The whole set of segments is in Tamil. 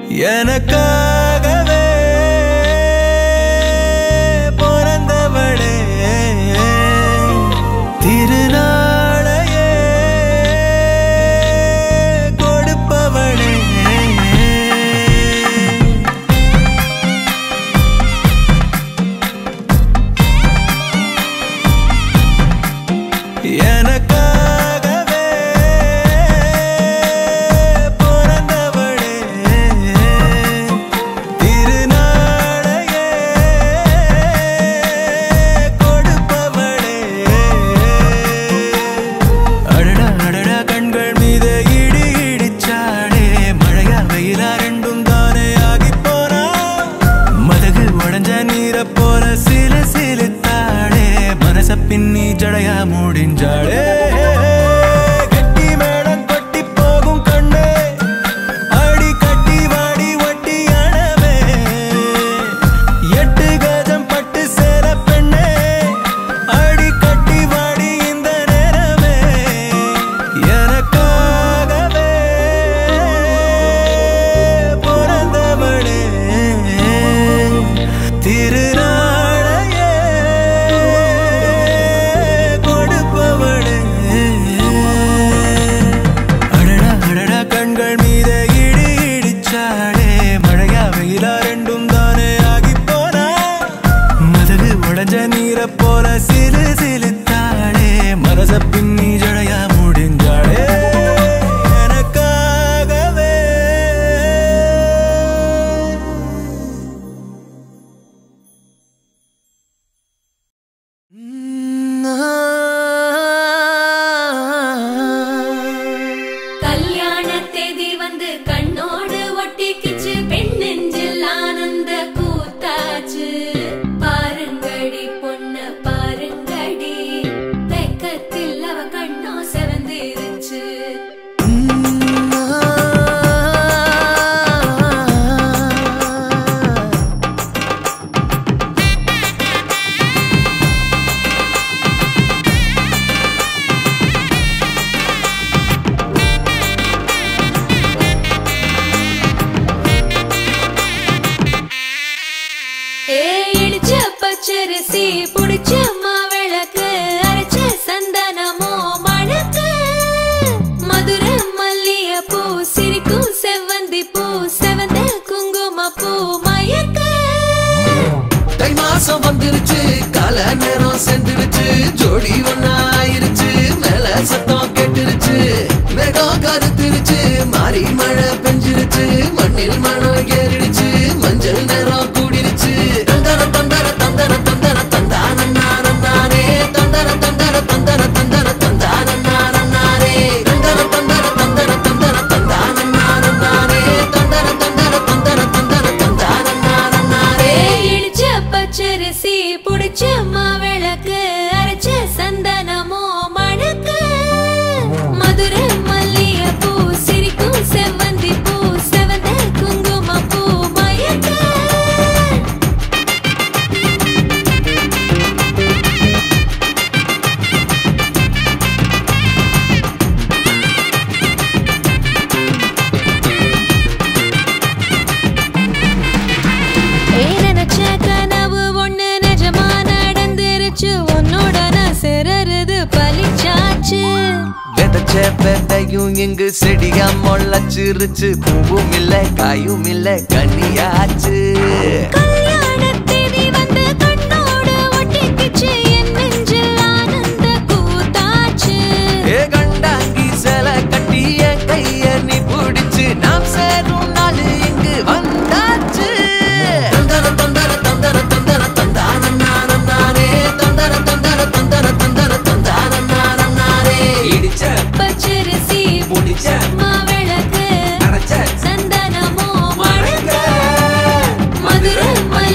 எனக்காகவே பிறந்தவளே திருநாளையே கொடுப்பவளே எனக்காகவே பிறந்தவளே திருநாளையே கொடுப்பவளே அடடா அடடா கண்கள் மீது இடி இடிச்சாடே மழையா வெயிலா ரெண்டும் தானே ஆகி போனா மதகு உடஞ்ச நீரை போல சில சிலுத்தாடே மனச பின்னி ஜடையா முடிஞ்சாடே கெட்டி மேளம் கொட்டி போகும் கண்ணே அடி கட்டி வாடி ஒட்டி அணவே எட்டு கஜம் பட்டு சேர பெண்ணே அடி கட்டி வாடி இந்த நேரமே எனக்காகவே பிறந்தவளே திருநாளையே கொடுப்பவளே அடடா அடடா கண்கள் மீது இடி இடிச்சாடே மழையா வெயிலா ரெண்டும் தானே ஆகி போனா மதகு உடஞ்ச நீரை போல சிலு சிலுத்தாடே மனச பின்னி ஜடையா முடிஞ்சாடே எனக்காகவே கல்யாண தேதி வந்து கண்ணோடு ஒட்டிக்கிச்சு பெண் நெஞ்சில் ஆனந்த கூத்தாச்சு பாருங்கடி பொண்ண பாருங்கடி வெக்கத்தில் அவ கண்ணோ செவந்திருச்சு ஏ இடிச்ச பச்சரிசி புடிச்ச மாவிளக்கு அரைச்ச சந்தனமோ மணக்கு மதுர மல்லிய பூ சிரிக்கும் செவ்வந்தி பூ செவந்த குங்கும பூ மயக்க தை மாசம் வந்துருச்சு கால நேரம் சென்றுருச்சு ஜோடி ஒண்ணா ஆயிருச்சு மேல சத்தம் கேட்டுருச்சு மேகம் கருத்துருச்சு மாறி மழை பெஞ்சிருச்சு மண்ணில் மணம் ஏறிடுச்சு மஞ்சள் நேரம் கூடிருச்சு தந்தர தந்தர தந்தர தந்தர தந்தான நானே தந்தர தந்தர தந்தர தந்தர தந்தான நானே தந்தர தந்தர தந்தர தந்தர தந்தான நானே தந்தர தந்தர தந்தர தந்தர தந்தான நானே ஏ இடிச்ச பச்சரிசி புடிச்ச மாவிளக்கு அரைச்ச சந்தனமோ மணக்கு மதுர மல்லிய பூ சிரிக்கும் செவ்வந்தி பூ செவந்த குங்கும பூ மயக்க ஏ நினைச்ச கனவு ஒண்ணு நிஜமா நடந்துருச்சு உன்னோட நான் சிறருது பலிச்சாச்சு விதைச்ச விதையும் இங்கு செடியா முளைச்சிருச்சு பூவும் இல்ல காயும் இல்ல கனியாச்சு கல்யாண தேதி வந்து கண்ணோடு ஒட்டிக்கிச்சு என் நெஞ்சில் ஆனந்த கூத்தாச்சு ஏ கண்டாங்கி சில கட்டி என் கைய நீ பிடிச்சு நாம் சேரும் நாள் இங்கு வந்தாச்சு தந்தர தந்தர தந்தர தந்தர தந்தான நானம் நானே தந்தர தந்தர தந்தர தந்தர தந்தான நானம் நானே இடிச்ச பச்சரிசி முடிச்ச மாவிளக்கு அரைச்ச சந்தனமோ மணக்க மதுர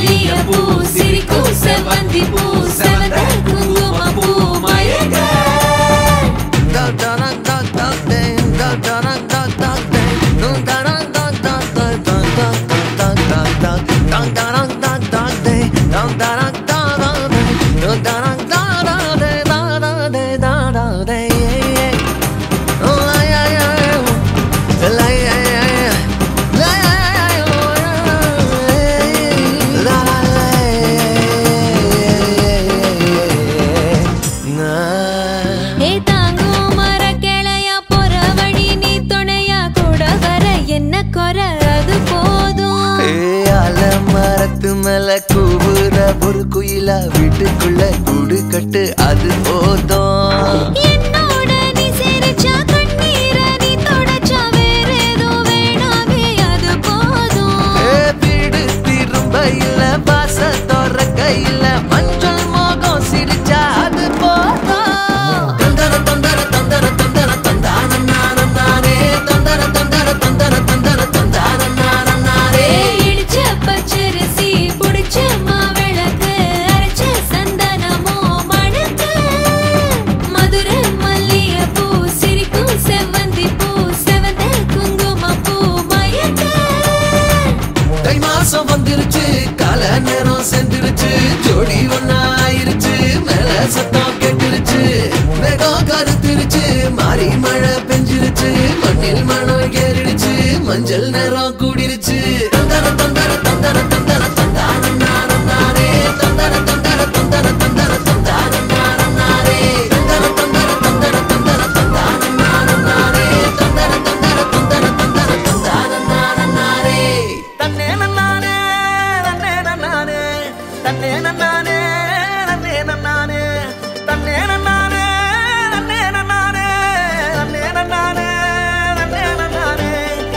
என்ன குறை அது போதும் ஏ அல மரத்து மேல கூவுற ஒரு குயிலா வீட்டுக்குள்ள கூடு கட்டு அது போதும் என்னோட நீ சிரிச்சா கண்ணீர நீ தொடச்சா வேற ஏதோ வேணாமே அது போதும் ஏ வீடு திரும்ப இல்ல பாச தோற கையில மஞ்சள் மோகம் சிரிச்சா அது போதும் தந்தர தந்தர தந்தர தந்தர தந்தான நானம் நானே தந்தர தந்தர தந்தர தந்தர தந்தான நானம் நானே இடிச்ச பச்சரிசி புடிச்ச மாவிளக்கு அரைச்ச சந்தனமோ மணக்கு மதுர மல்லிய பூ சிரிக்கும் செவ்வந்தி பூ செவந்த குங்கும பூ மயக்க தை மாசம் வந்துருச்சு கால நேரம் சென்றுருச்சு ஜோடி ஒண்ணா ஆயிருச்சு மேல சத்தம் கேட்டுருச்சு மேகம் கருத்துருச்சு மாறி மழை பெஞ்சிருச்சு மண்ணில் மணம் ஏறிடுச்சு மஞ்சள் நேரம் கூடிருச்சு தந்தர தந்தர தந்தர தந்தர தந்தான நானம் நானே தந்தர தந்தர தந்தர தந்தர தந்தான நானம் நானே தந்தர தந்தர தந்தர தந்தர தந்தான நானம் நானே தந்தர தந்தர தந்தர தந்தர தந்தான நானம் நானே தன்னே நன்னானே நன்னே நன்னானே தன்னே நன்னானே நன்னே நன்னானே தன்னே நன்னானே நன்னே நன்னானே நன்னே நன்னானே நன்னே நன்னானே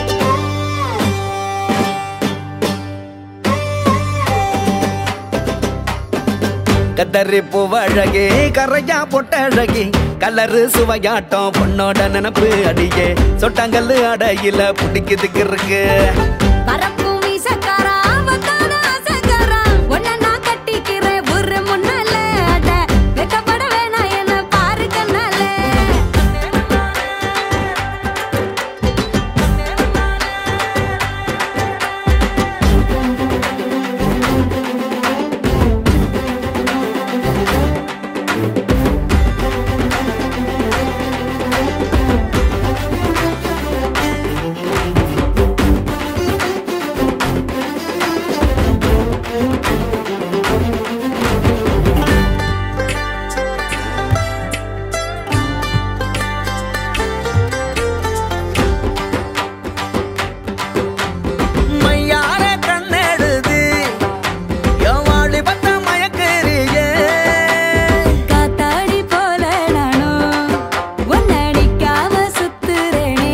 கத்தரி பூவழகே கரையா பொட்டழகி கலரு சுவையாட்டம் பொண்ணோட நினப்பு அடியே சொட்டாங்கல்லு அடையில பிடிக்குதுக்கு இருக்கு பரப்பும் மீசக்காரா வந்தான ஆசைக்காரா உன்னை நான் கட்டிக்கிறேன் ஒரு முன்னால அட வெக்கப்பட வேணாம் என்ன பாரு கண்ணால மையார கண்ணெடுது எவாடி பத்த மயக்கறியே காத்தாடி போல நானும் உன்னை அடிக்காம சுத்துறேனே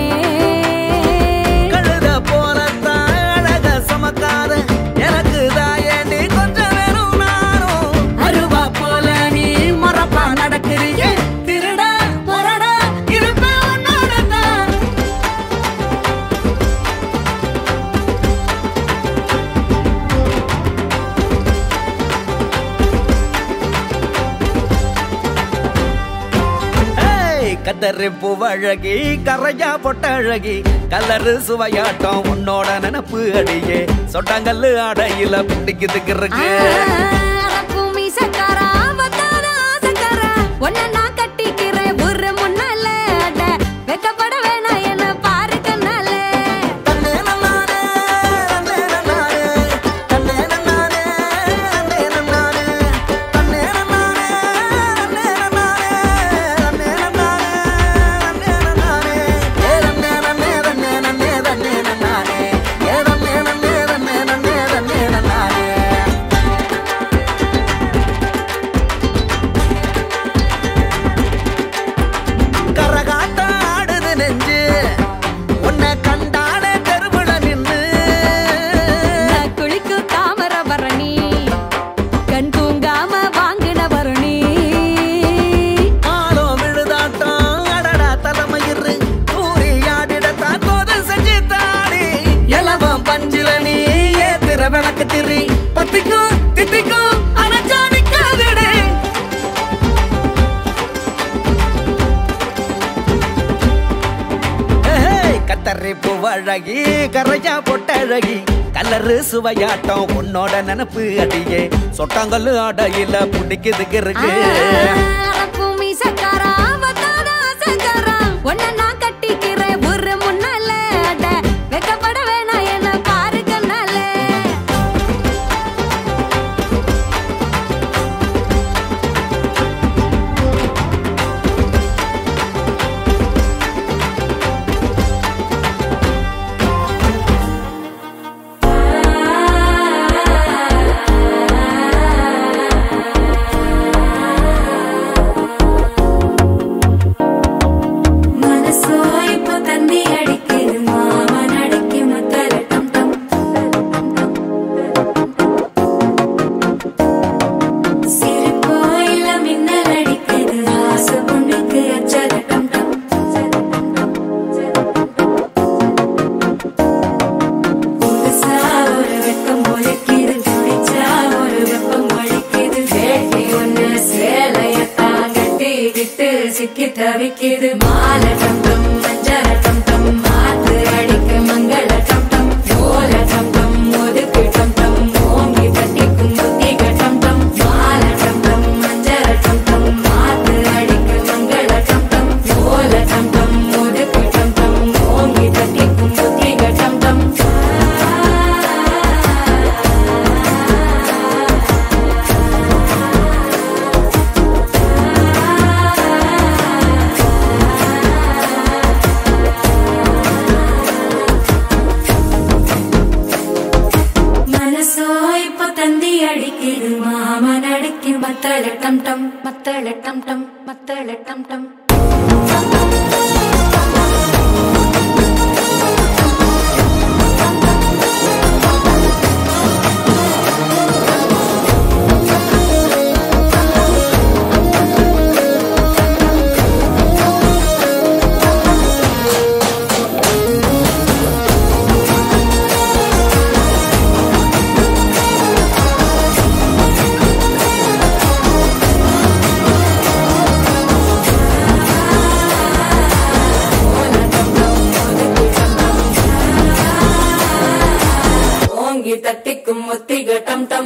கழுத போலத்தான் அழக சமக்காத எனக்கு தாயே நீ கொஞ்சம் வேணும் நானும் அருவா போல நீ மரப்பா நடக்கிறியே திருடா முரடா இருப்பேன் உன்னோட தான் ஏய், கத்தரி பூவழகி கரையா பொட்டழகி கலரு சுவையாட்டம் உன்னோட நினப்பு அடியே சொட்டாங்கல்லு அடையில பிடிக்குதுக்கு இருக்கு பரப்பும் மீசக்காரா வந்தான ஆசைக்காரா உன்னை நான் கட்டிக்கிறேன் ஒரு முன்னால அட வெக்கப்பட வேணாம் என்ன பாரு கண்ணால தன்னே நன்னானே, தன்னே நன்னானே, தன்னே நன்னானே, தன்னே நன்னானே, தன்னே நன்னானே, தன்னே நன்னானே, தன்னே நன்னானே, தன்னே நன்னானே, ஏ தன்னே நன்னே, தன்னே நன்னே, தன்னே நன்னானே, ஏ தன்னே நன்னே, தன்னே நன்னே, தன்னே நன்னானே. கரகாட்டம் ஆடுது நெஞ்சு உன்னை கண்டாலே தெருவுல நின்னு நான் குளிக்கும் தாமர பரணி கண் தூங்காம வாங்கின பரணி ஆளோ விழுதாட்டம் அடடா தலைமயிறு கூறி ஆடிடத்தான் தோது செஞ்சு தாடி இலவம் பஞ்சில நீ ஏத்துற விளக்கு திரி பத்திக்கும் தித்திக்கும் அணைச்சா நிக்காதுடே ஏய், கத்தரி பூவழகி கரையா பொட்டழகி கலரு சுவையாட்டம் உன்னோட நினப்பு அடியே சொட்டாங்கல்லு அடையில பிடிக்குதுக்கு இருக்கு பரப்பும் மீசக்காரா வந்தான ஆசைக்காரா உன்னை நான் கட்டிக்கிறேன் ஒரு முன்னால அட வெக்கப்பட வேணாம் என்ன பாரு கண்ணால தவிக்குது மாலை டம் டம் மஞ்சள டம் டம் மாத்து அடிக்க மங்கள டம் டம் ஓல டம் டம் ஒதுக்கு டம் டம் ஓங்கி தட்டிக்கும் புத்திக டம் டம் மாலை டம் டம் மஞ்சள டம் டம் மாத்து அடிக்க மங்கள டம் டம் ஓல டம் டம் ஒதுக்கு டம் டம் ஓங்கி தட்டிக்கும் புத்திக டம் டம் மனசோ இப்ப தந்தி அடிக்குது மாமன் அடிக்கு மத்தள டம் டம் மத்தள டம் டம் மத்தள டம் டம் ஓங்கி தட்டிக்கும் ஒத்திக டம் டம்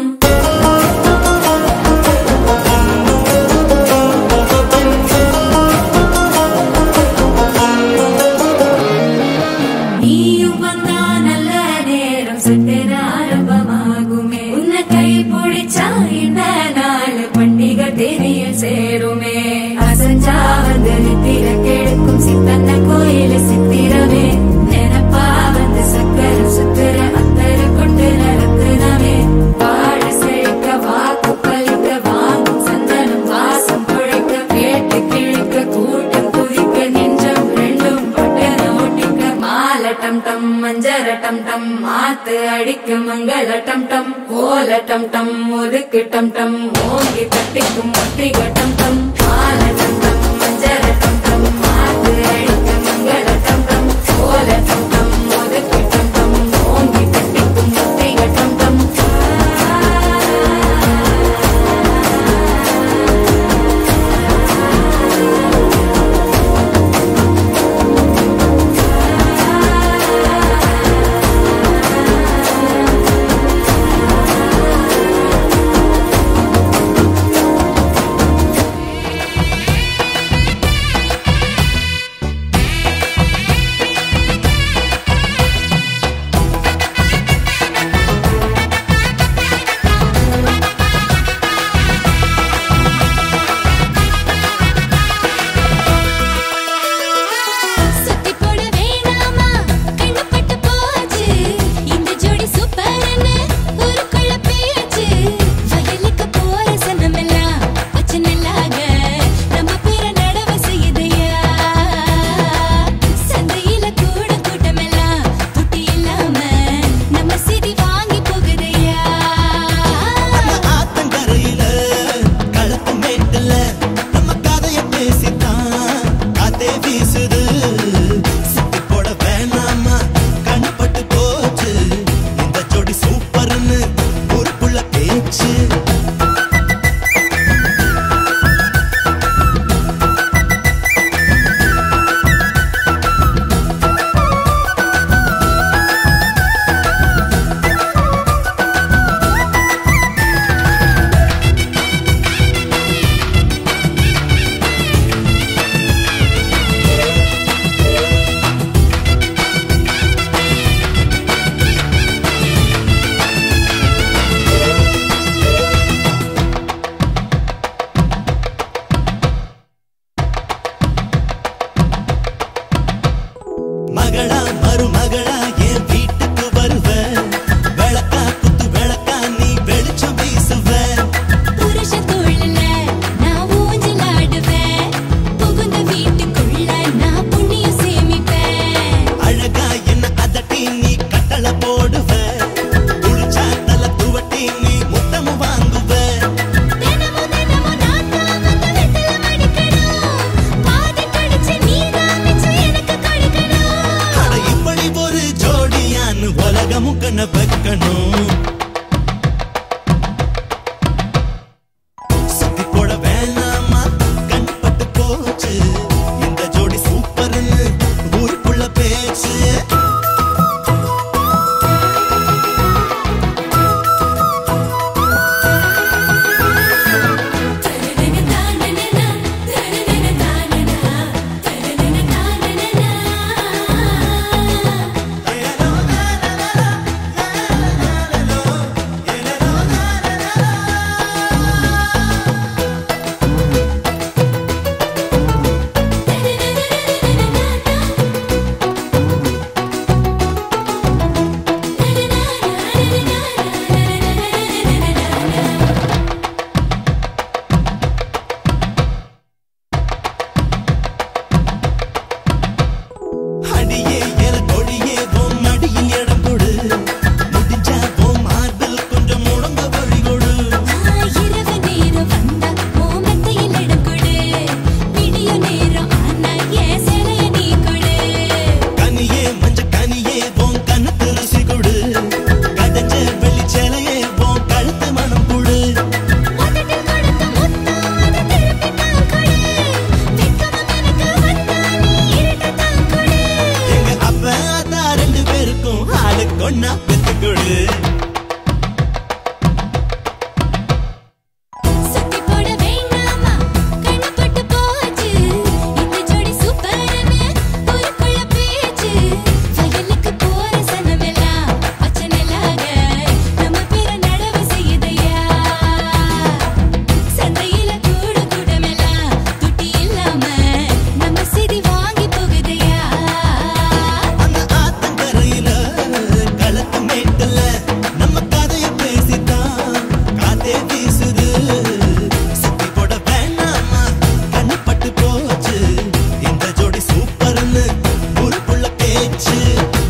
நீயும் வந்தா நல்ல நேரம் சட்டென ஆரம்பமாகுமே உன்னை கை பிடிச்சா இந்த நாள் பண்டிகை தெரியல் சேருமே அசஞ்சா வந்து நித்திர கெடுக்கும் சித்தன்ன கோயில சித்திரமே நினப்பா வந்து சக்கர சுத்திர அத்தர கொண்டு நடத்துனமே வாழ செழிக்க வாக்கு பலிக்க வாங்கும் சந்தனம் வாசம் குழைக்க கேட்டு கிழிக்க கூட்டம் குதிக்க நெஞ்சம் ரெண்டும் பட்டன ஒட்டிக்க மாலை டம் டம் மஞ்சர டம் டம் மாத்து அடிக்க மங்கள டம் டம் ஓல டம் டம் ஒதுக்கு டம் டம் ஓங்கி தட்டிக்கும் ஒத்திக டம் டம் மாலை டம் டம் மஞ்சர டம் டம் மாத்து அடிக்க மங்கள டம் டம் ஓல டம் டம் ஒதுக்கு டம் டம் ஓங்கி தட்டிக்கும் ஒத்திக டம் டம் சுத்தி போட வேணாமா கண்ணு பட்டு போச்சு இந்த ஜோடி சூப்பர்னு ஊருக்குள்ள பேச்சு வயலுக்கு போற சனமெல்லாம் வச்சு நல்லாக நம்ம பேர நடவ செய்யுதையா சந்தையில கூட கூட்டமெல்லாம் துட்டி இல்லாம நம்ம சிதி வாங்கி போகுதையா ஆத்தங்கரையில களத்து மேட்டுல நம்ம கதைய பேசித்தான் காத்தே வீசுது சுத்தி போட வேணாமா கண்பட்டு போச்சு இந்த ஜோடி சூப்பர்னு ஊருக்குள்ள பேச்சு மகளா மருமகளா என் வீட்டுக்கு வருவ விளக்கா குத்து விளக்கா நீ வெளிச்சம் வீசுவ புருஷ தோள்ல நான் ஊஞ்சலாடுவேன் புகுந்த வீட்டுக்குள்ள நான் புண்ணியம் சேமிப்பேன் அழகா என்ன அதட்டி நீ கட்டளை போடுவ குளிச்சா தல துவட்டி நீ முத்தமும் வாங்குவ தினமும் தினமும் நான் தான் வந்து வெத்தல மடிக்கணும் பாதி கடிச்சு நீ தான் மிச்சம் எனக்கு கொடுக்கணும் அட இப்படி ஒரு ஜோடியான்னு உலகமும் கண்ண வைக்கணும் சுத்தி போட வேணாமா கண்பட்டு போச்சு ஒன்னா பெத்துக்கொடு சுத்தி போட வேண்டாமா கண்ணப்பட்டு போச்சு இந்த ஜோடி சூப்பர்னு ஊருக்குள்ள பேச்சு வயலுக்கு போற சனமெல்லாம் பச்சனலாக நம்ம பேர நடவு செய்யுதையா சந்தையில கூடு கூடமெல்லாம் துட்டி இல்லாம நம்ம சிதி வாங்கி போகுதையா அந்த ஆத்தங்கரையில களத்து மேட்டுல நம்ம கதைய பேசித்தான் காத்தே வீசுது சுத்தி போட வேணாமா கண்ணுப்பட்டு போச்சு இந்த ஜோடி சூப்பர்னு ஊருக்குள்ள பேச்சு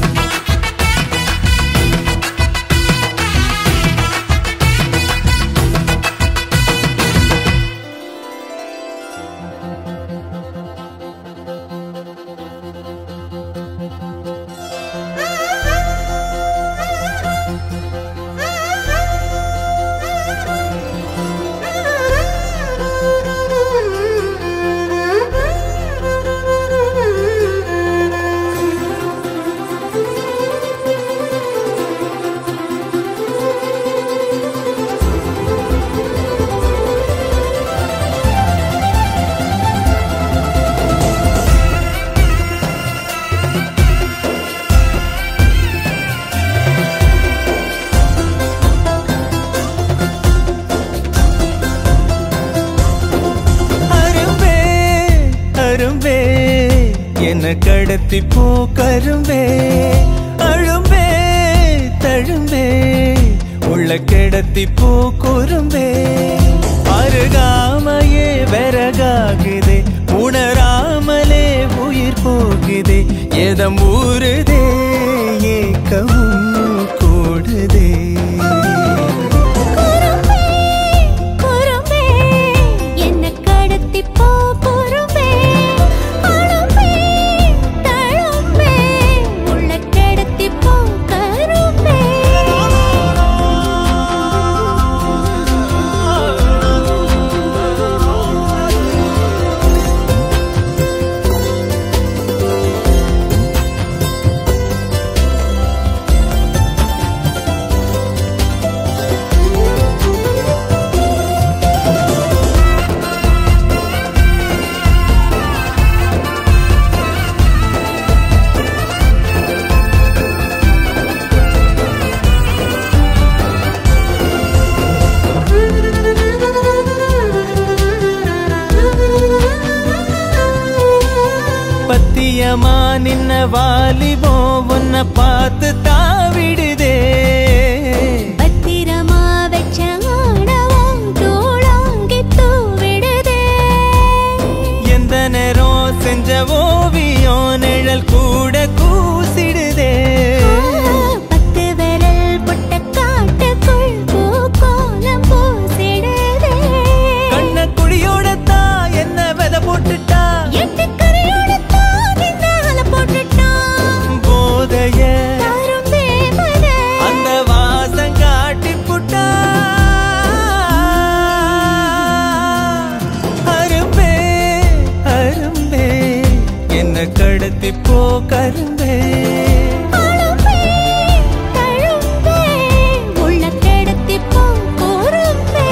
அரும்பே அரும்பே என்ன கடத்தி போ கரும்பே அழும்பே தழும்பே உள்ள கிடத்தி போ குறும்பே அருகாமையே விறகாகுதே உணராமலே உயிர் போகுதே எதம் ஊறுதே ஏக்கமும் கூடுதே குறும்பே குறும்பே என்ன கடத்தி போ குறும்பே அழும்பே தழும்பே உள்ள கடத்தி போ கரும்பே பத்தியமா நின்ன வாலிபோ உன்னை பார்த்து தாவிடுதே பத்திரமா வச்ச ஆணவம் தூளாங்கி தூவிடுதே எந்த நேரம் செஞ்ச ஓவியம் நிழல் கூட கூசிடுதே பத்து விரல் புட்ட காட்டுக்குள் பூக்கோலம் பூசிடுதே கண்ண குடியோட தான் என்ன விதை போட்டுட்டா எட்டு கரையோட தான் இந்த போட்டுட்டான் போதைய தாரும் தேவதை அந்த வாசம் காட்டி புட்டா அரும்பே அரும்பே என்ன கடத்தி போ கரும்பே அழும்பே, தழும்பே, உள்ள கிடத்தி போ குறும்பே.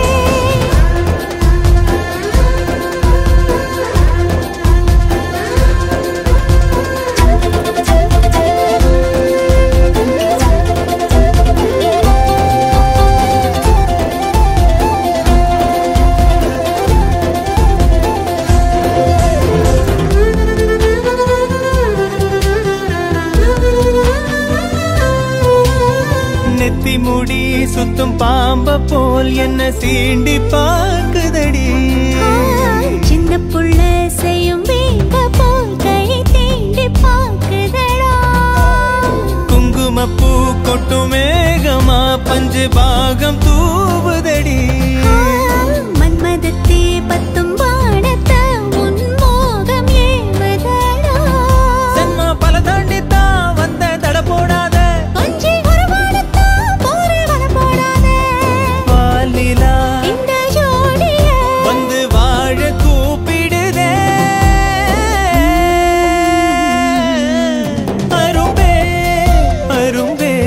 நெத்தி முடி சுத்தும் பாம்ப போல் என்ன சீண்டி பார்க்குதடி சின்ன புள்ள செய்யும் வீங்க போல் கை தீண்டி பார்க்குதடா குங்குமப்பூ கொட்டு மேகமா பஞ்சு பாகம் தூவுதடி மன்மதத்தே பத்தும் வானத்த உன் மோகம் ஏவதடா சென்மா பல தாண்டித்தான் வந்த தட போடாத கொஞ்சி உருவாடத்தா போரே வர போடாதே பாலிலா இந்த ஜோடிய வந்து வாழ கூப்பிடுதே அரும்பே அரும்பே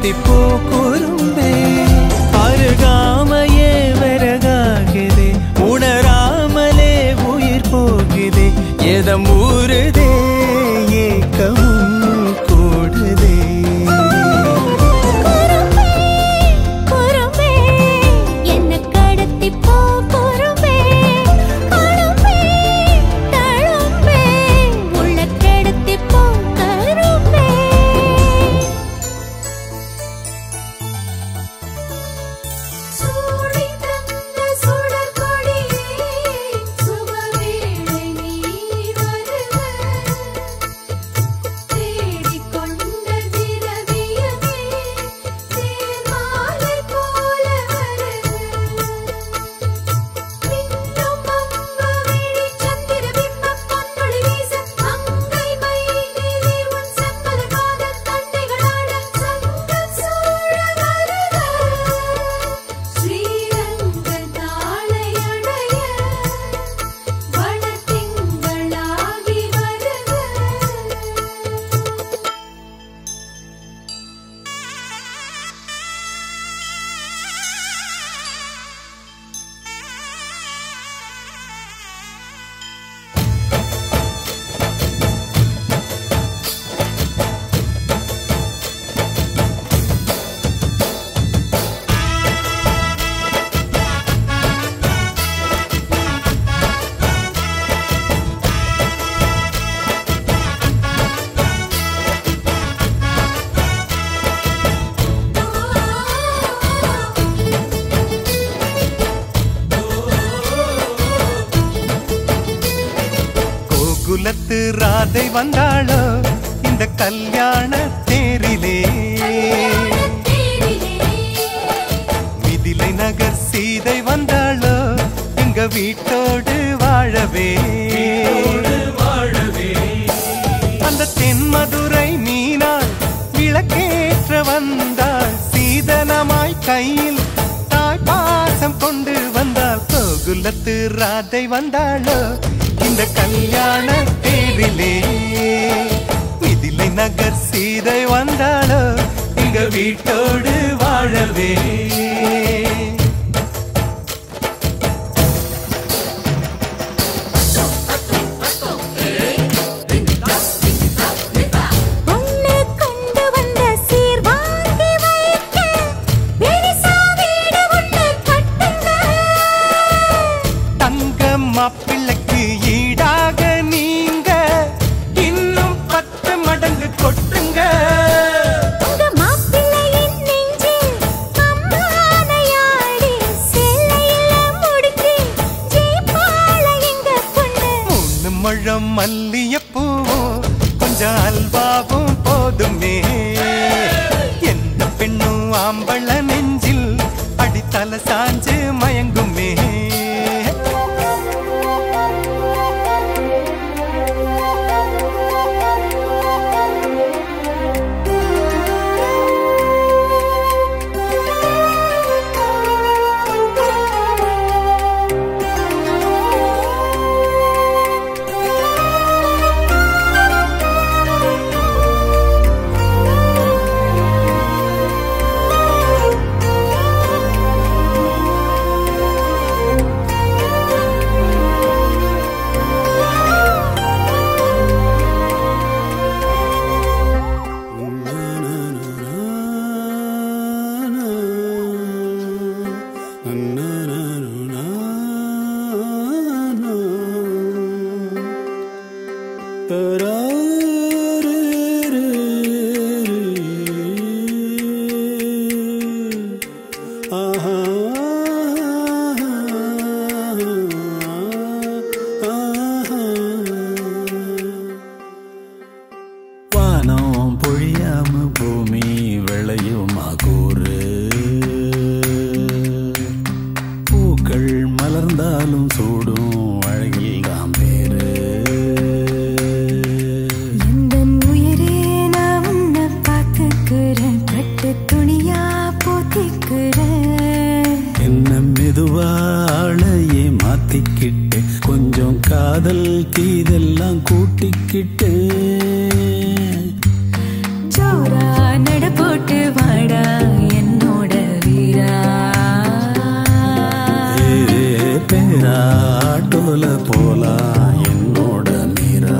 கடத்தி போ குறும்பே அருகாமையே விறகாகுதே உணராமலே உயிர் போகுதே எதம் ஊறுதே ஏக்கமும் கூடுதே குறும்பே என்ன கடத்தி போ குறும்பே குறும்பே தழும்பே உள்ள கடத்தி போ கரும்பே சூடி தந்த சுடர் கொடியே சுபவேளை நீ வருக தேடிக்கொண்ட திரவியமே தேர்மாலை போல வருக மின்னும் அம்பு விழி சந்திர பிம்பம் பொன்னொளி வீச மங்கை மயிலிலே உன் சம்மத காதல் தந்தைகளாட சங்கம் சூழ வருக ஸ்ரீரங்க தாளையடைய வளத்திங்களாகி வருக கோகுலத்து ராதை வந்தாளோ இந்த கல்யாண தேரிலே மிதிலை நகர் சீதை வந்தாளோ எங்க வீட்டோடு வாழவே அந்த தென்மதுரை மீனாள் விளக்கேற்ற வந்தாள் சீதனமாய் கையில் தாய் பாசம் கொண்டு வந்தாள் கோகுலத்து ராதை வந்தாளோ இந்த கல்யாண தேரிலே மிதிலை நகர் சீதை வந்தாளோ எங்க வீட்டோடு வாழவே உன்னை கொண்டு வந்த சீர் வாங்கி வைக்க பெரிசா வீடு ஒன்று கட்டுங்க தங்க மாப்பிள்ளைக்கு ஈடாக நீங்க இன்னும் பத்து மடங்கு கொட்டுங்க உங்க மாப்பிள்ளையின் நெஞ்சில் அம்மானையாடி சேலையில முடிச்சு ஜெயிப்பாள எங்க பொண்ணு மூணு முழம் மல்லியப்பூவும் கொஞ்சம் அல்வாவும் போதுமே எந்த பெண்ணும் ஆம்பள நெஞ்சில் அடித்தல சாஞ்சு மயங்குமே வானம் பொழியாம பூமி விளையுமா கூறு பூக்கள் மலர்ந்தாலும் சூடும் அழகில் தான் பேரு எந்தன் உயிரே நான் உன்னை பார்த்துக்கிறேன் பட்டு துணியா போத்திக்கிறேன் என்ன மெதுவாழையே மாத்திக்கிட்டு கொஞ்சம் காதல் தீதெல்லாம் கூட்டிக்கிட்டு ஜோ ஜோரா நட போட்டு வாடா என்னோட வீரா ஏ பேரா ஆட்டோல போலாம் என்னோட மீரா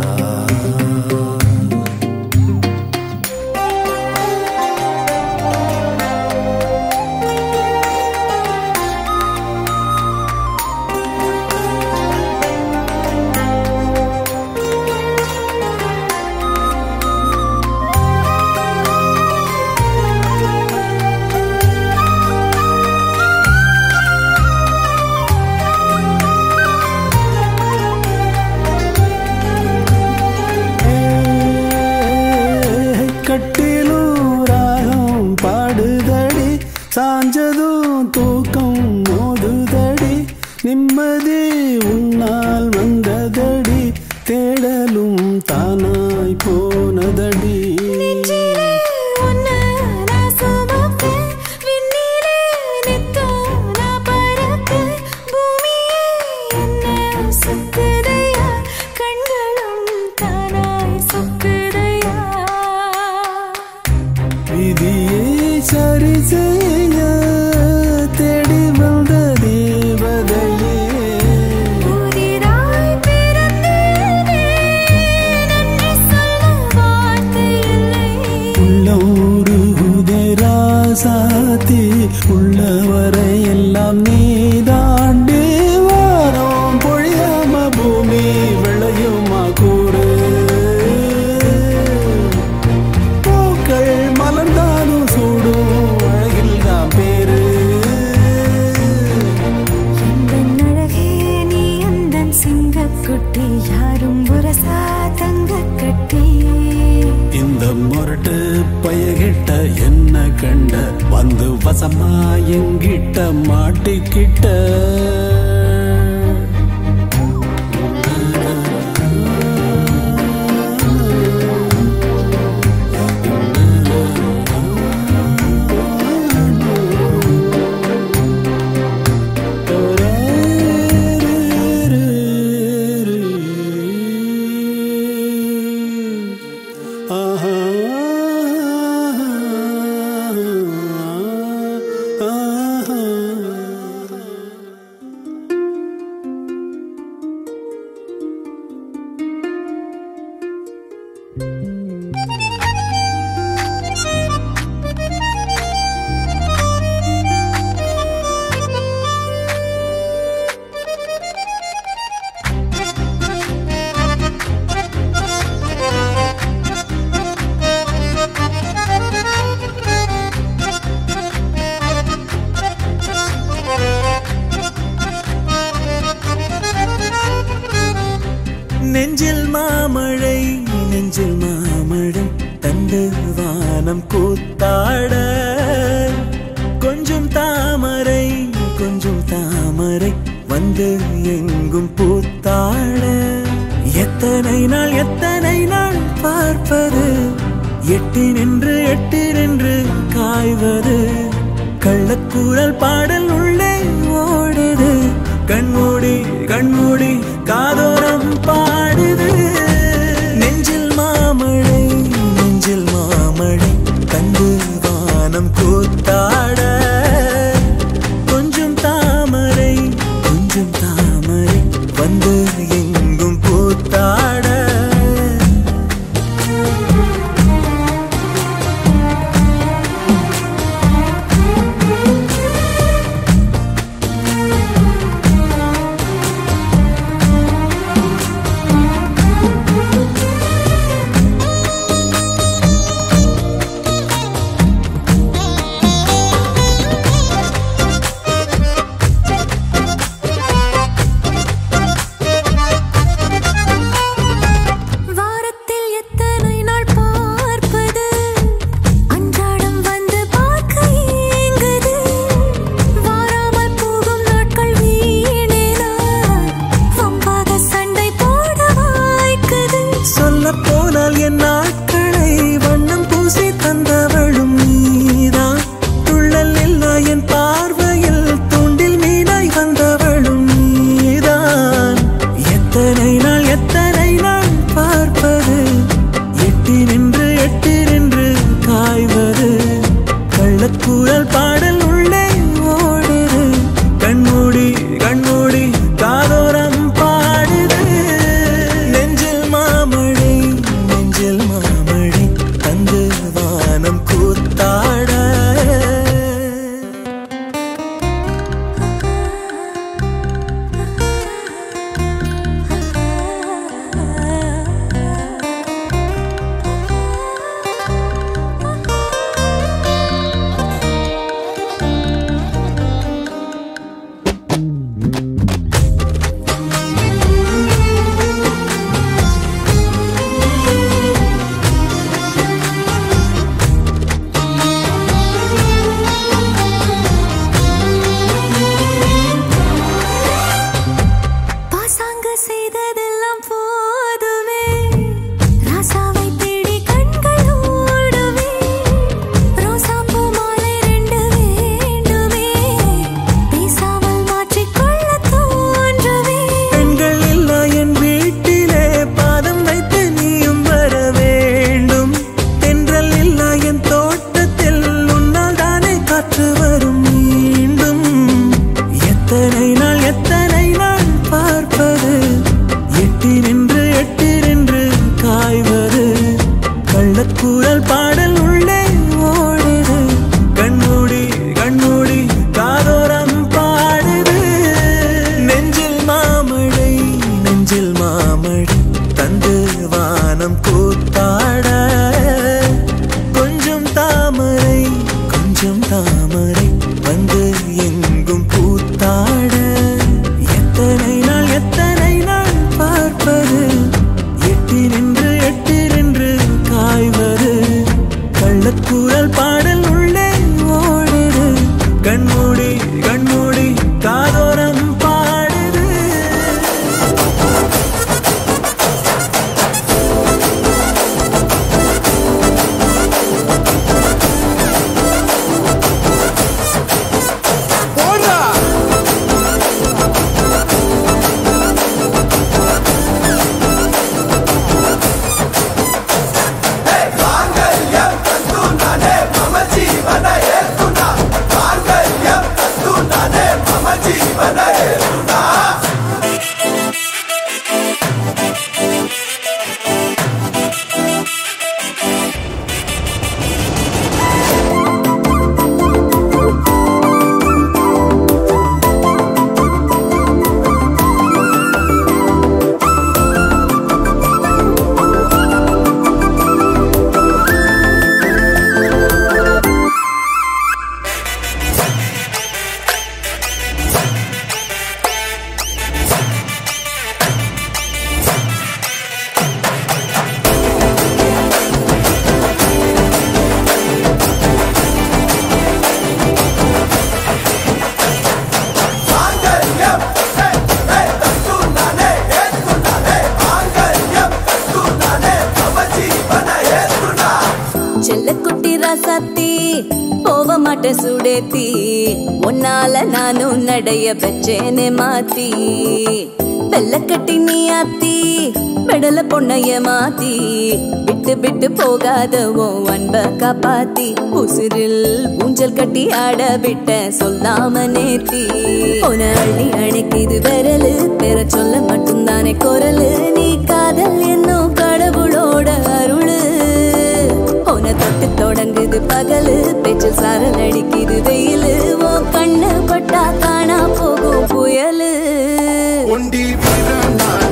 கட்டிலும் ராகம் பாடுதடி சாஞ்சதும் தூக்கம் மோதுதடி நிம்மதி உன்னால் வந்ததடி தேடலும் தானாய் போனதடி நெஞ்சிலே உன்னை நான் சுமப்பேன். விண்ணிலே நித்தம் நான் பறப்பேன். பூமியே என்னை சுத்துதையா. கண்களும் தானாய் சொக்குதையா. விதியை சரி செய்ய தேடி வந்த தேவதையே புதிதாய் பிறந்தேனே. நன்றி சொல்ல வார்த்தை இல்லை. உள்ளூரு ராசாத்தி உள்ளவரை எல்லாம் நீ தாண்டி வாரம் பொழியாம பூமி விளையுமா கூறு பூக்கள் மலர்ந்தாலும் சூடும் அழகில் தான் பேரு எந்தன் அழகே நீ எந்தன் சிங்கக்குட்டி யாரும் புரசா தங்கக் கட்டி இந்த முரட்டு பயகிட்ட என்ன கண்ட வந்து வசமா எங்கிட்ட மாட்டிக்கிட்ட ஆஹா ஆஹா நெஞ்சில் மாமழை நெஞ்சில் மாமழை தண்டு வானம் கூத்தாட கொஞ்சம் தாமரை கொஞ்சம் தாமரை வந்து எங்கும் பூத்தாட எத்தனை நாள் எத்தனை நாள் பார்ப்பது எட்டி நின்று எட்டி நின்று காய்வது கள்ளக்கூழல் பாடல் உள்ளே ஓடுது கண்மூடி கண்மூடி காதோரம் பாடுது நெஞ்சில் மாமழை நெஞ்சில் மாமழை கண்டு வானம் கூத்தாட கொஞ்சம் தாமரை கொஞ்சம் தாமரை வந்து எங்கும் பூத்தாட ஆ போட்ட சுடேத்தி உன்னால நானும் நடைய பெற்றேனே மாத்தி வெள்ள கட்டி நீ ஆத்தி பெடல பொண்ணைய மாத்தி விட்டு விட்டு போகாத உன் அன்ப காப்பாத்தி உசிரில் ஊஞ்சல் கட்டி ஆட விட்ட சொல்லாம நேத்தி உன அள்ளி அணைக்குது விரலு பெற சொல்ல மட்டும்தானே குரலு நீ காதல் என்னும் கடவுளோட அருளு உன தொட்டு தொடங்குது பகலு பேச்சு சாரல் அடிக்குது வெயிலு உன் கண்ணு பட்டா காணா போகும் புயலு ஒண்டி வீரனாய்